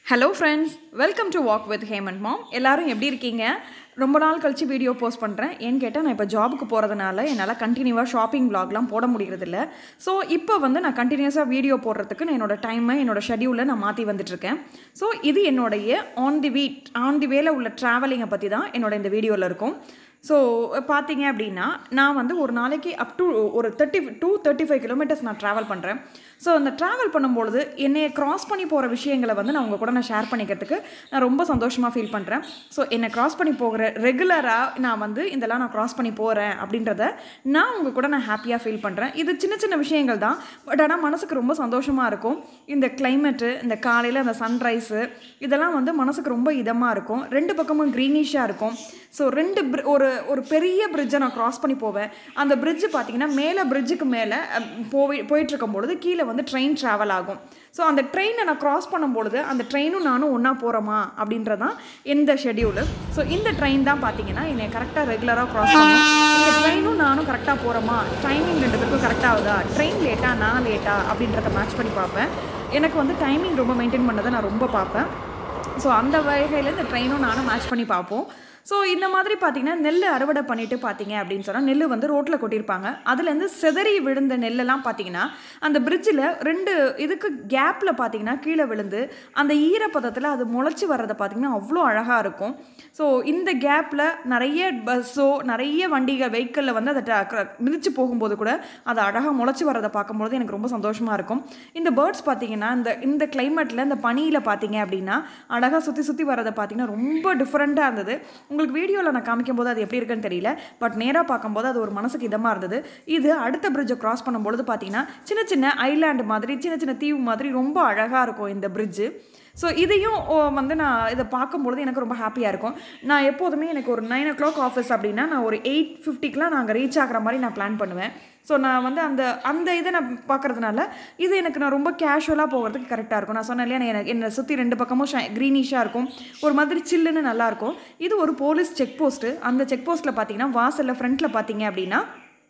hello friends welcome to walk with Hemanth mom எல்லாரும் எப்படி இருக்கீங்க ரொம்ப நாள் கழிச்சு வீடியோ போஸ்ட் பண்ணுறேன் ஏன்னு கேட்டால் நான் இப்போ ஜாபுக்கு போகிறதுனால என்னால் கண்டினியூவாக ஷாப்பிங் vlogலாம் போட முடியறதில்ல ஸோ இப்போ வந்து நான் கண்டினியூஸாக வீடியோ போடுறதுக்கு நான் என்னோட டைமை என்னோட ஷெடியூலை நான் மாற்றி வந்துட்டுருக்கேன் ஸோ இது என்னுடைய ஆன் தி வீட் ஆன் தி வேல உள்ள ட்ராவலிங்கை பற்றி தான் என்னோட இந்த வீடியோவில் இருக்கும் ஸோ பார்த்தீங்க அப்படின்னா நான் வந்து ஒரு நாளைக்கு அப் டு ஒரு thirty two thirty five kilometres நான் ட்ராவல் பண்ணுறேன் ஸோ அந்த ட்ராவல் பண்ணும்பொழுது என்னைய கிராஸ் பண்ணி போகிற விஷயங்களை வந்து நான் உங்கள் கூட நான் ஷேர் பண்ணிக்கிறதுக்கு நான் ரொம்ப சந்தோஷமாக ஃபீல் பண்ணுறேன் ஸோ என்னை கிராஸ் பண்ணி போகிற ரெகுலராக நான் வந்து இதெல்லாம் நான் கிராஸ் பண்ணி போகிறேன் அப்படின்றத நான் உங்கள் கூட நான் ஹாப்பியாக ஃபீல் பண்ணுறேன் இது சின்ன சின்ன விஷயங்கள் தான் பட் ஆனால் மனசுக்கு ரொம்ப சந்தோஷமாக இருக்கும் இந்த கிளைமேட்டு இந்த காலையில் அந்த சன்ரைஸு இதெல்லாம் வந்து மனசுக்கு ரொம்ப இதமாக இருக்கும் ரெண்டு பக்கமும் க்ரீனிஷாக இருக்கும் ஸோ ரெண்டு bri- ஒரு ஒரு பெரிய பிரிட்ஜை நான் கிராஸ் பண்ணி போவேன் அந்த பிரிட்ஜு பார்த்தீங்கன்னா மேலே பிரிட்ஜுக்கு மேலே போய் போயிட்டுருக்கும் பொழுது கீழே வந்து ட்ரெயின் ட்ராவல் ஆகும் ஸோ அந்த ட்ரெயினை நான் கிராஸ் பண்ணும்பொழுது அந்த ட்ரெயினும் நானும் ஒன்றா போகிறோமா அப்படின்றதான் இந்த ஷெடியூலு ஸோ இந்த ட்ரெயின் தான் பார்த்தீங்கன்னா என்னை கரெக்டாக ரெகுலராக கிராஸ் பண்ணும் இந்த ட்ரெயினும் நானும் கரெக்டாக போகிறோமா டைமிங் ரெண்டு பேருக்கும் கரெக்டாக ஆகுதா ட்ரெயின் லேட்டா நான் லேட்டா அப்படின்றத மேட்ச் பண்ணி பார்ப்பேன் எனக்கு வந்து டைமிங் ரொம்ப மெயின்டைன் பண்ணதை நான் ரொம்ப பார்ப்பேன் ஸோ அந்த வகையில் இந்த ட்ரெயினும் நானும் மேட்ச் பண்ணி பார்ப்போம் ஸோ இந்த மாதிரி பார்த்தீங்கன்னா நெல் அறுவடை பண்ணிட்டு பார்த்தீங்க அப்படின்னு சொன்னால் நெல் வந்து ரோட்டில் கொட்டியிருப்பாங்க அதுலேருந்து செதறி விழுந்த நெல்லெல்லாம் பார்த்தீங்கன்னா அந்த பிரிட்ஜில் ரெண்டு இதுக்கு கேப்பில் பார்த்தீங்கன்னா கீழே விழுந்து அந்த ஈரப்பதத்தில் அது முளைச்சி வர்றதை பார்த்தீங்கன்னா அவ்வளோ அழகாக இருக்கும் ஸோ இந்த கேப்பில் நிறைய பஸ்ஸோ நிறைய வண்டிகள் வெஹிக்கிளில் வந்து அதை ட- க- மிதிச்சு போகும்போது கூட அது அழகாக முளைச்சி வர்றதை பார்க்கும்போது எனக்கு ரொம்ப சந்தோஷமாக இருக்கும் இந்த பேர்ட்ஸ் பார்த்தீங்கன்னா இந்த இந்த கிளைமேட்டில் இந்த பனியில் பார்த்தீங்க அப்படின்னா அழகாக சுற்றி சுற்றி வர்றதை பார்த்தீங்கன்னா ரொம்ப டிஃப்ரெண்ட்டாக இருந்தது உங்களுக்கு வீடியோவில் நான் காமிக்கும் போது அது எப்படி இருக்குன்னு தெரியல பட் நேராக பார்க்கும்போது அது ஒரு மனசுக்கு இதமாக இருந்தது இது அடுத்த பிரிட்ஜை கிராஸ் பண்ணும்பொழுது பார்த்தீங்கன்னா சின்ன சின்ன ஐலாண்டு மாதிரி சின்ன சின்ன தீவு மாதிரி ரொம்ப அழகாக இருக்கும் இந்த பிரிட்ஜு ஸோ இதையும் ஓ, வந்து நான் இதை பார்க்கும்பொழுது எனக்கு ரொம்ப ஹாப்பியாக இருக்கும் நான் எப்போதுமே எனக்கு ஒரு நைன் ஓ கிளாக் ஆஃபீஸ் அப்படின்னா நான் ஒரு எயிட் ஃபிஃப்டிக்கெலாம் நான் அங்கே ரீச் ஆகிற மாதிரி நான் பிளான் பண்ணுவேன் ஸோ நான் வந்து அந்த அந்த இதை நான் பார்க்கறதுனால இது எனக்கு நான் ரொம்ப கேஷுவலாக போகிறதுக்கு கரெக்டாக இருக்கும் நான் சொன்னேன் இல்லையா நான் எனக்கு என்னை சுற்றி ரெண்டு பக்கமும் ஷை க்ரீனிஷாக இருக்கும் ஒரு மாதிரி சில்லுன்னு நல்லாயிருக்கும் இது ஒரு போலீஸ் செக் போஸ்ட்டு அந்த செக் போஸ்ட்டில் பார்த்தீங்கன்னா வாசலில் ஃப்ரண்ட்டில் பார்த்தீங்க அப்படின்னா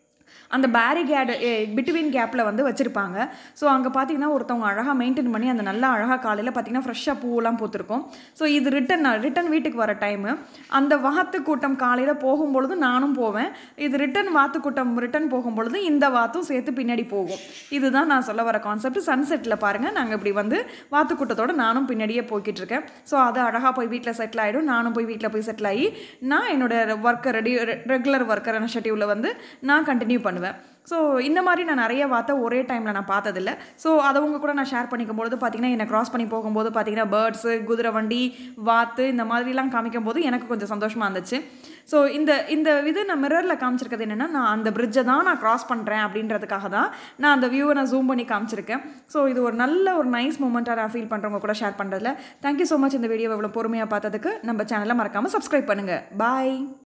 அந்த பேரிகேடு பிட்வீன் கேப்பில் வந்து வச்சுருப்பாங்க ஸோ அங்கே பார்த்தீங்கன்னா ஒருத்தவங்க அழகாக மெயின்டைன் பண்ணி அந்த நல்லா அழகாக காலையில் பார்த்தீங்கன்னா ஃப்ரெஷ்ஷாக பூவெல்லாம் பூத்திருக்கும் ஸோ இது ரிட்டன் ரிட்டன் வீட்டுக்கு வர டைமு அந்த வாத்து கூட்டம் காலையில் போகும்பொழுது நானும் போவேன் இது ரிட்டன் வாத்து கூட்டம் ரிட்டன் போகும்பொழுது இந்த வாத்தும் சேர்த்து பின்னாடி போகும் இதுதான் நான் சொல்ல வர கான்செப்ட் சன்செட்டில் பாருங்கள் நாங்கள் இப்படி வந்து வாத்து கூட்டத்தோட நானும் பின்னாடியே போய்கிட்டு இருக்கேன் ஸோ அது அழகாக போய் வீட்டில் செட்டில் ஆகிடும் நானும் போய் வீட்டில் போய் செட்டில் ஆகி நான் என்னோட ஒர்க்கை ரெடி ரெகுலர் ஒர்க்கர் ஷெட்யூலில் வந்து நான் கண்டினியூ பண்ணுவேன் ஸோ இந்த மாதிரி நான் நிறைய வார்த்தை ஒரே டைமில் நான் பார்த்ததில்ல ஸோ அதை உங்க கூட நான் ஷேர் பண்ணிக்கும் பொழுது பார்த்தீங்கன்னா என்னை கிராஸ் பண்ணி போகும்போது பார்த்தீங்கன்னா பேர்ட்ஸு குதிரை வண்டி வாத்து இந்த மாதிரிலாம் காமிக்கும் போது எனக்கு கொஞ்சம் சந்தோஷமாக இருந்துச்சு ஸோ இந்த இந்த இது நான் மிரரில் காமிச்சிருக்கிறது என்னென்னா நான் அந்த பிரிட்ஜை தான் நான் கிராஸ் பண்ணுறேன் அப்படின்றதுக்காக தான் நான் அந்த வியூவை நான் ஜூம் பண்ணி காமிச்சிருக்கேன் ஸோ இது ஒரு நல்ல ஒரு நைஸ் மூமெண்ட்டாக நான் ஃபீல் பண்ணுறவங்க கூட ஷேர் பண்ணுறதுல தேங்க்யூ ஸோ மச் இந்த வீடியோ இவ்வளோ பொறுமையாக பார்த்ததுக்கு நம்ம சேனலை மறக்காமல் சப்ஸ்கிரைப் பண்ணுங்கள் பாய்